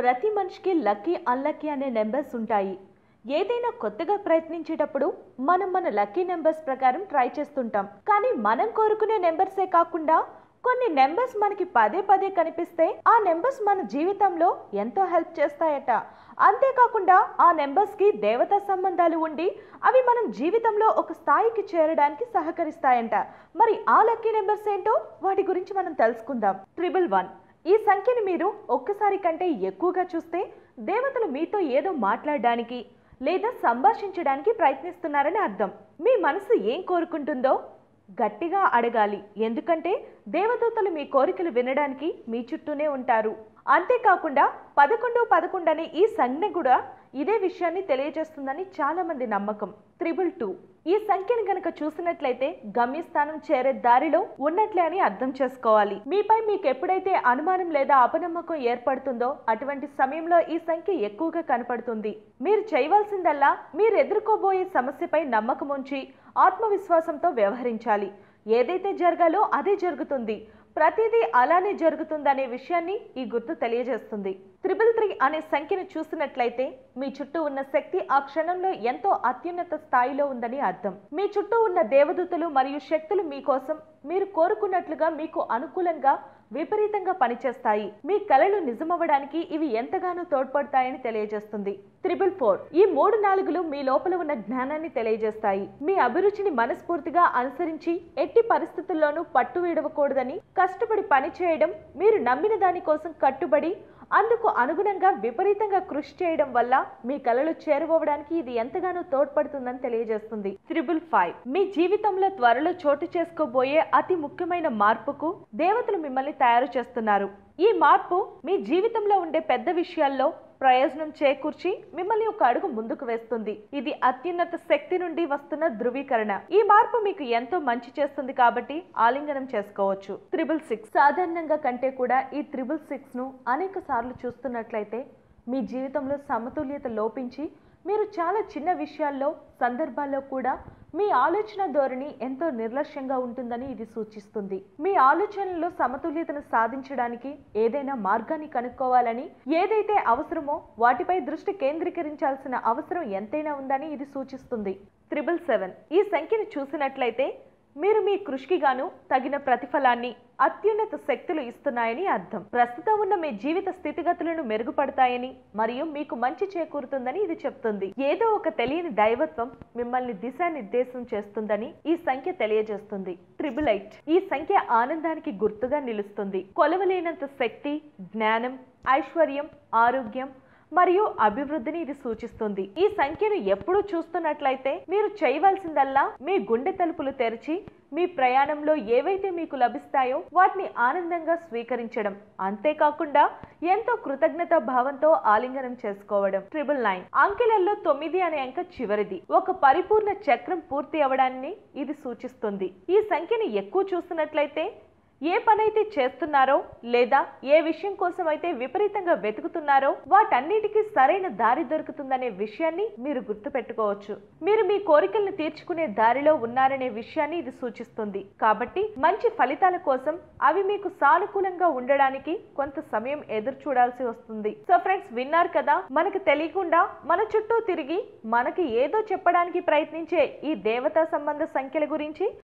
ప్రతి మనిషికి lucky unlucky అనే నెంబర్స్ ఉంటాయి ఏదైనా కొత్తగా ప్రయత్నించేటప్పుడు మనం మన లక్కీ నెంబర్స్ ప్రకారం ట్రై చేస్తుంటాం కానీ మనం కోరుకునే నెంబర్సే కాకుండా కొన్ని నెంబర్స్ మనకి పదే పదే కనిపిస్తే ఆ నెంబర్స్ మన జీవితంలో ఎంతో హెల్ప్ చేస్తాయట అంతేకాకుండా ఆ నెంబర్స్కి దేవతా సంబంధాలు ఉండి అవి మనం జీవితంలో ఒక స్థాయికి చేరడానికి సహకరిస్తాయంట మరి ఆ లక్కీ నెంబర్స్ ఏంటో వాటి గురించి మనం తెలుసుకుందాం ట్రిపుల్ వన్ ఈ సంఖ్యని మీరు ఒక్కసారి కంటే ఎక్కువగా చూస్తే దేవతలు మీతో ఏదో మాట్లాడడానికి లేదా సంభాషించడానికి ప్రయత్నిస్తున్నారని అర్థం మీ మనసు ఏం కోరుకుంటుందో గట్టిగా అడగాలి ఎందుకంటే దేవదూతలు మీ కోరికలు వినడానికి మీ చుట్టూనే ఉంటారు అంతేకాకుండా పదకొండు పదకొండు అనే ఈ సంజ్ఞ కూడా ఇదే విషయాన్ని తెలియజేస్తుందని చాలా మంది నమ్మకం త్రిబుల్ టూ ఈ సంఖ్యను గనక చూసినట్లయితే గమ్యస్థానం చేరే దారిలో ఉన్నట్లే అని అర్థం చేసుకోవాలి మీపై మీకు ఎప్పుడైతే అనుమానం లేదా అపనమ్మకం ఏర్పడుతుందో అటువంటి సమయంలో ఈ సంఖ్య ఎక్కువగా కనపడుతుంది మీరు చేయవలసిందల్లా మీరు ఎదుర్కోబోయే సమస్యపై నమ్మకం ఉంచి ఆత్మవిశ్వాసంతో వ్యవహరించాలి ఏదైతే జరగాలో అదే జరుగుతుంది ప్రతిదీ అలానే జరుగుతుందనే విషయాన్ని ఈ గుర్తు తెలియజేస్తుంది త్రిబుల్ త్రీ అనే సంఖ్యను చూసినట్లయితే మీ చుట్టూ ఉన్న శక్తి ఆ క్షణంలో ఎంతో అత్యున్నత స్థాయిలో ఉందని అర్థం మీ చుట్టూ ఉన్న దేవదూతలు మరియు శక్తులు మీకోసం మీరు కోరుకున్నట్లుగా మీకు అనుకూలంగా విపరీతంగా పనిచేస్తాయి మీ కలలు నిజమవ్వడానికి ఇవి ఎంతగానో తోడ్పడతాయని తెలియజేస్తుంది త్రిబుల్ ఫోర్ ఈ మూడు నాలుగులు మీ లోపల ఉన్న జ్ఞానాన్ని తెలియజేస్తాయి మీ అభిరుచిని మనస్ఫూర్తిగా అనుసరించి ఎట్టి పరిస్థితుల్లోనూ పట్టు విడవకూడదని కష్టపడి పని చేయడం మీరు నమ్మిన దాని కోసం కట్టుబడి అందుకు అనుగుణంగా విపరీతంగా కృషి చేయడం వల్ల మీ కలలు చేరుకోవడానికి ఇది ఎంతగానో తోడ్పడుతుందని తెలియజేస్తుంది త్రిబుల్ ఫైవ్ మీ జీవితంలో త్వరలో చోటు చేసుకోబోయే అతి ముఖ్యమైన మార్పుకు దేవతలు మిమ్మల్ని తయారు చేస్తున్నారు ఈ మార్పు మీ జీవితంలో ఉండే పెద్ద విషయాల్లో ప్రయోజనం చేకూర్చి మిమ్మల్ని ఒక అడుగు ముందుకు వేస్తుంది ఇది అత్యున్నత శక్తి నుండి వస్తున్న ధృవీకరణ ఈ మార్పు మీకు ఎంతో మంచి చేస్తుంది కాబట్టి ఆలింగనం చేసుకోవచ్చు త్రిబుల్ సిక్స్ సాధారణంగా కంటే కూడా ఈ త్రిబుల్ సిక్స్ ను అనేక సార్లు చూస్తున్నట్లయితే మీ జీవితంలో సమతుల్యత లోపించి మీరు చాలా చిన్న విషయాల్లో సందర్భాల్లో కూడా మీ ఆలోచన ధోరణి ఎంతో నిర్లక్ష్యంగా ఉంటుందని ఇది సూచిస్తుంది మీ ఆలోచనలో సమతుల్యతను సాధించడానికి ఏదైనా మార్గాన్ని కనుక్కోవాలని ఏదైతే అవసరమో వాటిపై దృష్టి కేంద్రీకరించాల్సిన అవసరం ఎంతైనా ఉందని ఇది సూచిస్తుంది త్రిబుల్ సెవెన్ ఈ సంఖ్యను చూసినట్లయితే మీరు మీ కృషికి గాను తగిన ప్రతిఫలాన్ని అత్యున్నత శక్తులు ఇస్తున్నాయని అర్థం ప్రస్తుతం ఉన్న మీ జీవిత స్థితిగతులను మెరుగుపడతాయని మరియు మీకు మంచి చేకూరుతుందని ఇది చెప్తుంది ఏదో ఒక తెలియని దైవత్వం మిమ్మల్ని దిశానిర్దేశం చేస్తుందని ఈ సంఖ్య తెలియజేస్తుంది ట్రిపుల్ ఎయిట్ ఈ సంఖ్య ఆనందానికి గుర్తుగా నిలుస్తుంది కొలవలేనంత శక్తి జ్ఞానం ఐశ్వర్యం ఆరోగ్యం మరియు అభివృద్ధిని ఇది సూచిస్తుంది ఈ సంఖ్యను ఎప్పుడు చూస్తున్నట్లయితే మీరు చేయవలసిందల్లా మీ గుండె తలుపులు తెరిచి మీ ప్రయాణంలో ఏవైతే మీకు లభిస్తాయో వాటిని ఆనందంగా స్వీకరించడం అంతేకాకుండా ఎంతో కృతజ్ఞత భావంతో ఆలింగనం చేసుకోవడం ట్రిపుల్ నైన్ అంకెలల్లో తొమ్మిది అనే అంక చివరిది ఒక పరిపూర్ణ చక్రం పూర్తి అవడాన్ని ఇది సూచిస్తుంది ఈ సంఖ్యని ఎక్కువ చూస్తున్నట్లయితే ఏ పనైతే చేస్తున్నారో లేదా ఏ విషయం కోసం అయితే విపరీతంగా వెతుకుతున్నారో వాటన్నిటికీ సరైన దారి దొరుకుతుందనే విషయాన్ని మీరు గుర్తుపెట్టుకోవచ్చు మీరు మీ కోరికలను తీర్చుకునే దారిలో ఉన్నారనే విషయాన్ని ఇది సూచిస్తుంది కాబట్టి మంచి ఫలితాల కోసం అవి మీకు సానుకూలంగా ఉండడానికి కొంత సమయం ఎదురు చూడాల్సి వస్తుంది సో ఫ్రెండ్స్ విన్నారు కదా మనకు తెలియకుండా మన చుట్టూ తిరిగి మనకి ఏదో చెప్పడానికి ప్రయత్నించే ఈ దేవతా సంబంధ సంఖ్యల గురించి